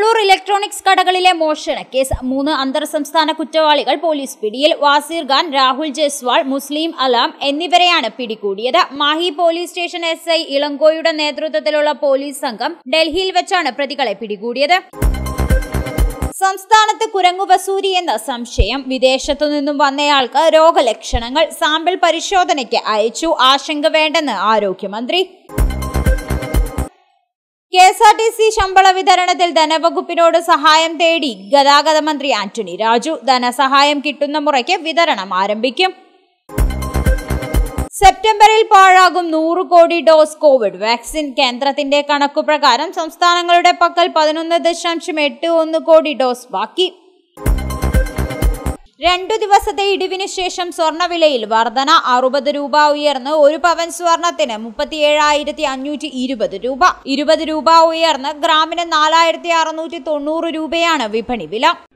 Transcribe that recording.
കൊള്ളൂർ electronics കടകളിലെ മോഷണ case മൂന്ന് അന്തർ സംസ്ഥാന കുറ്റവാളികൾ പോലീസ് പിടിയിൽ വാസീർ ഖാൻ രാഹുൽ ജയ്സ്വാൾ മുസ്ലിം അലാം എന്നിവരെയാണ് പിടികൂടിയത് Mahe police station S I ഇളങ്കോയുടെ നേതൃത്വത്തിലുള്ള പോലീസ് സംഘം ഡൽഹിയിൽ വെച്ചാണ് പ്രതികളെ പിടികൂടിയത് സംസ്ഥാനത്ത് കുരങ്ങു വസൂരി എന്ന സംശയം വിദേശത്തു നിന്നും വന്നയാൾക്ക് രോഗലക്ഷണങ്ങൾ സാമ്പിൾ പരിശോധനയ്ക്ക് അയച്ചു ആശങ്ക വേണ്ടെന്ന് ആരോഗ്യമന്ത്രി K S R T C ശമ്പള വിതരണത്തിൽ ധനവകുപ്പിനോട് സഹായം തേടി ഗതാഗത മന്ത്രി ആന്റണി രാജു ധനസഹായം കിട്ടുന്ന മുറയ്ക്ക് വിതരണം ആരംഭിക്കും സെപ്റ്റംബറിൽ പാഴാകും നൂറ് കോടി ഡോസ് കോവിഡ് വാക്സിൻ കേന്ദ്രത്തിന്റെ കണക്കുപ്രകാരം സംസ്ഥാനങ്ങളുടെ പക്കൽ പതിനൊന്ന് ദശാംശം എട്ട് ഒന്ന് കോടി ഡോസ് ബാക്കി രണ്ടു ദിവസത്തെ ഇടിവിന് ശേഷം സ്വർണവിലയിൽ വർധന അറുപത് രൂപ ഉയർന്ന് ഒരു പവൻ സ്വർണത്തിന് മുപ്പത്തിയേഴായിരത്തി അഞ്ഞൂറ്റി ഇരുപത് രൂപ ഇരുപത് രൂപ ഉയർന്ന് ഗ്രാമിന് നാലായിരത്തി അറുന്നൂറ്റി തൊണ്ണൂറ് രൂപയാണ് വിപണി വില